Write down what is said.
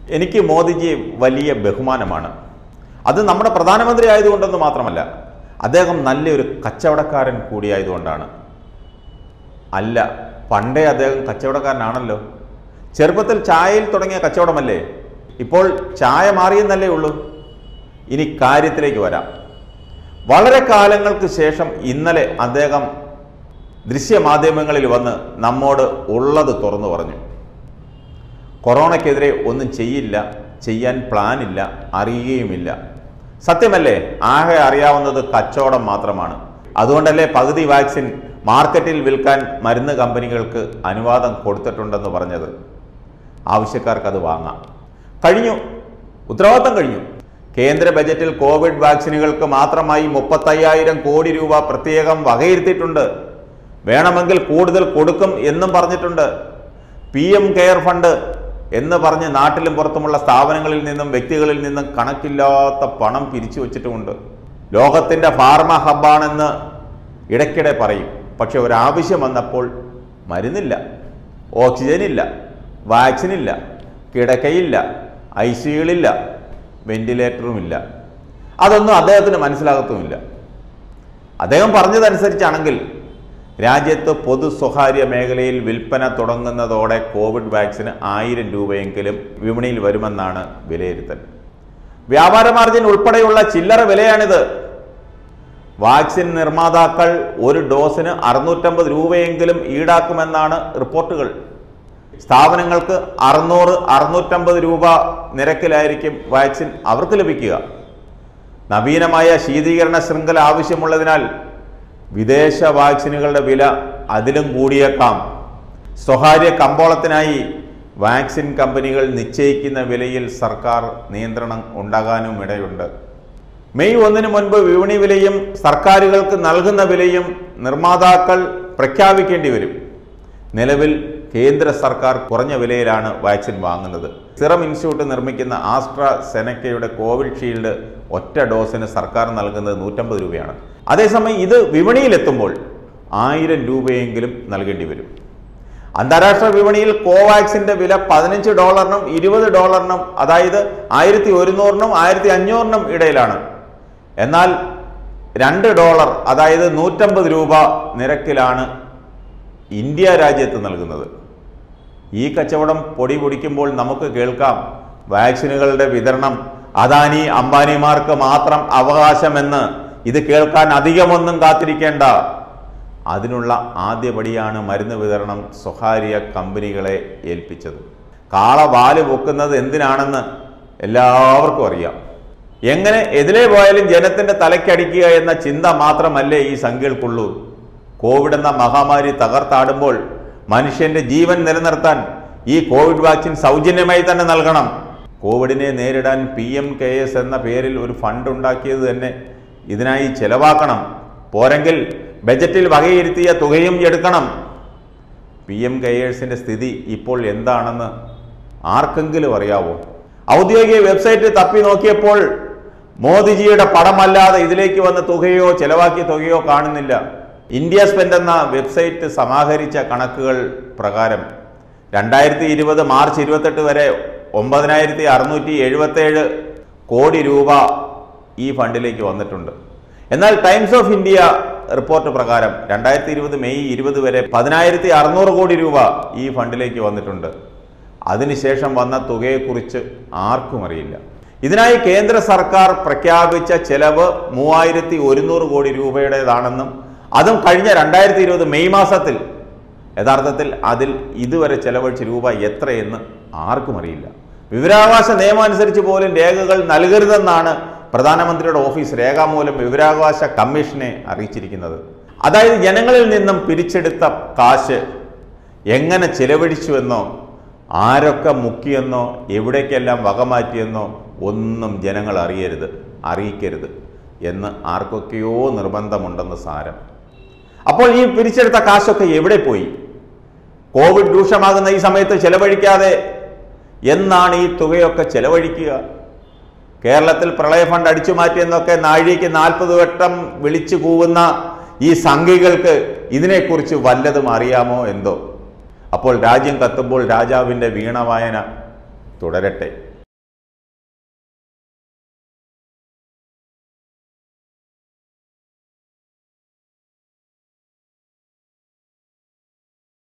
എനിക്ക് മോദിജി വലിയ ബഹുമാനമാണ് അത് നമ്മുടെ പ്രധാനമന്ത്രി ആയതുകൊണ്ടെന്ന് മാത്രമല്ല അദ്ദേഹം നല്ലൊരു കച്ചവടക്കാരൻ കൂടിയായതുകൊണ്ടാണ് അല്ല പണ്ടേ അദ്ദേഹം കച്ചവടക്കാരനാണല്ലോ ചെറുപ്പത്തിൽ ചായയിൽ തുടങ്ങിയ കച്ചവടമല്ലേ ഇപ്പോൾ ചായ മാറിയെന്നല്ലേ ഉള്ളൂ ഇനി കാര്യത്തിലേക്ക് വരാം വളരെ കാലങ്ങൾക്ക് ശേഷം ഇന്നലെ അദ്ദേഹം ദൃശ്യമാധ്യമങ്ങളിൽ വന്ന് നമ്മോട് ഉള്ളത് തുറന്നു പറഞ്ഞു കൊറോണയ്ക്കെതിരെ ഒന്നും ചെയ്യില്ല ചെയ്യാൻ പ്ലാനില്ല അറിയുകയുമില്ല സത്യമല്ലേ ആകെ അറിയാവുന്നത് കച്ചവടം മാത്രമാണ് അതുകൊണ്ടല്ലേ പകുതി വാക്സിൻ മാർക്കറ്റിൽ വിൽക്കാൻ മരുന്ന് കമ്പനികൾക്ക് അനുവാദം കൊടുത്തിട്ടുണ്ടെന്ന് പറഞ്ഞത് ആവശ്യക്കാർക്ക് അത് വാങ്ങാം കഴിഞ്ഞു ഉത്തരവാദിത്തം കഴിഞ്ഞു കേന്ദ്ര ബജറ്റിൽ കോവിഡ് വാക്സിനുകൾക്ക് മാത്രമായി മുപ്പത്തയ്യായിരം കോടി രൂപ പ്രത്യേകം വകയിരുത്തിയിട്ടുണ്ട് വേണമെങ്കിൽ കൂടുതൽ കൊടുക്കും എന്നും പറഞ്ഞിട്ടുണ്ട് പി എം കെയർ ഫണ്ട് എന്ന് പറഞ്ഞ് നാട്ടിലും പുറത്തുമുള്ള സ്ഥാപനങ്ങളിൽ നിന്നും വ്യക്തികളിൽ നിന്നും കണക്കില്ലാത്ത പണം പിരിച്ചു വച്ചിട്ടുമുണ്ട് ലോകത്തിൻ്റെ ഫാർമ ഹബ്ബാണെന്ന് ഇടയ്ക്കിടെ പറയും പക്ഷെ ഒരാവശ്യം വന്നപ്പോൾ മരുന്നില്ല ഓക്സിജനില്ല വാക്സിനില്ല കിടക്കയില്ല ഐ സിയുകളില്ല വെന്റിലേറ്ററുമില്ല അതൊന്നും അദ്ദേഹത്തിന് മനസ്സിലാകത്തുമില്ല അദ്ദേഹം പറഞ്ഞതനുസരിച്ചാണെങ്കിൽ രാജ്യത്ത് പൊതു സ്വകാര്യ മേഖലയിൽ വിൽപ്പന തുടങ്ങുന്നതോടെ കോവിഡ് വാക്സിന് ആയിരം രൂപയെങ്കിലും വിപണിയിൽ വരുമെന്നാണ് വിലയിരുത്തൽ വ്യാപാര മാർജിൻ ഉൾപ്പെടെയുള്ള ചില്ലറ വിലയാണിത് വാക്സിൻ നിർമ്മാതാക്കൾ ഒരു ഡോസിന് അറുന്നൂറ്റമ്പത് രൂപയെങ്കിലും ഈടാക്കുമെന്നാണ് റിപ്പോർട്ടുകൾ സ്ഥാപനങ്ങൾക്ക് അറുന്നൂറ് അറുന്നൂറ്റമ്പത് രൂപ നിരക്കിലായിരിക്കും വാക്സിൻ അവർക്ക് ലഭിക്കുക നവീനമായ ശീതീകരണ ശൃംഖല ആവശ്യമുള്ളതിനാൽ വിദേശ വാക്സിനുകളുടെ വില അതിലും കൂടിയേക്കാം സ്വകാര്യ കമ്പോളത്തിനായി വാക്സിൻ കമ്പനികൾ നിശ്ചയിക്കുന്ന വിലയിൽ സർക്കാർ നിയന്ത്രണം ഉണ്ടാകാനും ഇടയുണ്ട് മെയ് ഒന്നിന് മുൻപ് വിപണി വിലയും സർക്കാരുകൾക്ക് നൽകുന്ന വിലയും നിർമ്മാതാക്കൾ പ്രഖ്യാപിക്കേണ്ടി വരും നിലവിൽ കേന്ദ്ര സർക്കാർ കുറഞ്ഞ വിലയിലാണ് വാക്സിൻ വാങ്ങുന്നത് സിറം ഇൻസ്റ്റിറ്റ്യൂട്ട് നിർമ്മിക്കുന്ന ആസ്ട്ര സെനക്കയുടെ കോവിഷീൽഡ് ഒറ്റ ഡോസിന് സർക്കാർ നൽകുന്നത് നൂറ്റമ്പത് രൂപയാണ് അതേസമയം ഇത് വിപണിയിലെത്തുമ്പോൾ ആയിരം രൂപയെങ്കിലും നൽകേണ്ടി വരും അന്താരാഷ്ട്ര വിപണിയിൽ കോവാക്സിന്റെ വില പതിനഞ്ച് ഡോളറിനും ഇരുപത് ഡോളറിനും അതായത് ആയിരത്തി ഒരുന്നൂറിനും ആയിരത്തി അഞ്ഞൂറിനും ഇടയിലാണ് എന്നാൽ രണ്ട് ഡോളർ അതായത് നൂറ്റമ്പത് രൂപ നിരക്കിലാണ് ഇന്ത്യ രാജ്യത്ത് നൽകുന്നത് ഈ കച്ചവടം പൊടി പൊടിക്കുമ്പോൾ നമുക്ക് കേൾക്കാം വാക്സിനുകളുടെ വിതരണം അദാനി അംബാനിമാർക്ക് മാത്രം അവകാശമെന്ന് ഇത് കേൾക്കാൻ അധികമൊന്നും കാത്തിരിക്കേണ്ട അതിനുള്ള ആദ്യപടിയാണ് മരുന്ന് വിതരണം സ്വകാര്യ കമ്പനികളെ ഏൽപ്പിച്ചത് കാള വാല് പൊക്കുന്നത് എന്തിനാണെന്ന് എല്ലാവർക്കും അറിയാം എങ്ങനെ എതിരെ പോയാലും ജനത്തിന്റെ തലയ്ക്കടിക്കുക എന്ന ചിന്ത മാത്രമല്ലേ ഈ സംഖ്യകൾക്കുള്ളൂ കോവിഡ് എന്ന മഹാമാരി തകർത്താടുമ്പോൾ മനുഷ്യന്റെ ജീവൻ നിലനിർത്താൻ ഈ കോവിഡ് വാക്സിൻ സൗജന്യമായി തന്നെ നൽകണം കോവിഡിനെ നേരിടാൻ പി എം കെ എസ് എന്ന പേരിൽ ഒരു ഫണ്ട് ഉണ്ടാക്കിയത് തന്നെ ഇതിനായി ചെലവാക്കണം പോരെങ്കിൽ ബജറ്റിൽ വകയിരുത്തിയ തുകയും എടുക്കണം പി എം കെയേഴ്സിന്റെ സ്ഥിതി ഇപ്പോൾ എന്താണെന്ന് ആർക്കെങ്കിലും അറിയാവോ ഔദ്യോഗിക വെബ്സൈറ്റ് തപ്പി നോക്കിയപ്പോൾ മോദിജിയുടെ പടമല്ലാതെ ഇതിലേക്ക് വന്ന തുകയോ ചെലവാക്കിയ തുകയോ കാണുന്നില്ല ഇന്ത്യ സ്പെൻഡ് എന്ന വെബ്സൈറ്റ് സമാഹരിച്ച കണക്കുകൾ പ്രകാരം രണ്ടായിരത്തി ഇരുപത് മാർച്ച് ഇരുപത്തെട്ട് വരെ ഒമ്പതിനായിരത്തി അറുന്നൂറ്റി എഴുപത്തേഴ് കോടി രൂപ ഈ ഫണ്ടിലേക്ക് വന്നിട്ടുണ്ട് എന്നാൽ ടൈംസ് ഓഫ് ഇന്ത്യ റിപ്പോർട്ട് പ്രകാരം രണ്ടായിരത്തി ഇരുപത് മെയ് ഇരുപത് വരെ പതിനായിരത്തി അറുന്നൂറ് കോടി രൂപ ഈ ഫണ്ടിലേക്ക് വന്നിട്ടുണ്ട് അതിനുശേഷം വന്ന തുകയെക്കുറിച്ച് ആർക്കും അറിയില്ല ഇതിനായി കേന്ദ്ര സർക്കാർ പ്രഖ്യാപിച്ച ചെലവ് മൂവായിരത്തി ഒരുന്നൂറ് കോടി രൂപയുടേതാണെന്നും അതും കഴിഞ്ഞ രണ്ടായിരത്തി ഇരുപത് മെയ് മാസത്തിൽ യഥാർത്ഥത്തിൽ അതിൽ ഇതുവരെ ചെലവഴിച്ച രൂപ എത്രയെന്ന് ആർക്കും അറിയില്ല വിവരാവകാശ നിയമം അനുസരിച്ച് പോലും രേഖകൾ നൽകരുതെന്നാണ് പ്രധാനമന്ത്രിയുടെ ഓഫീസ് രേഖാമൂലം വിവരാവകാശ കമ്മീഷനെ അറിയിച്ചിരിക്കുന്നത് അതായത് ജനങ്ങളിൽ നിന്നും പിരിച്ചെടുത്ത കാശ് എങ്ങനെ ചെലവഴിച്ചുവെന്നോ ആരൊക്കെ മുക്കിയെന്നോ എവിടേക്കെല്ലാം വകമാറ്റിയെന്നോ ഒന്നും ജനങ്ങൾ അറിയരുത് അറിയിക്കരുത് എന്ന് ആർക്കൊക്കെയോ നിർബന്ധമുണ്ടെന്ന് സാരം അപ്പോൾ ഈ പിരിച്ചെടുത്ത കാശൊക്കെ എവിടെ പോയി കോവിഡ് രൂക്ഷമാകുന്ന ഈ സമയത്ത് ചെലവഴിക്കാതെ എന്നാണ് ഈ തുകയൊക്കെ ചെലവഴിക്കുക കേരളത്തിൽ പ്രളയ ഫണ്ട് അടിച്ചു മാറ്റിയെന്നൊക്കെ നാഴികയ്ക്ക് നാൽപ്പത് വട്ടം വിളിച്ചു കൂവുന്ന ഈ സംഘികൾക്ക് ഇതിനെക്കുറിച്ച് വല്ലതും അറിയാമോ എന്തോ അപ്പോൾ രാജ്യം കത്തുമ്പോൾ രാജാവിൻ്റെ വീണവായന തുടരട്ടെ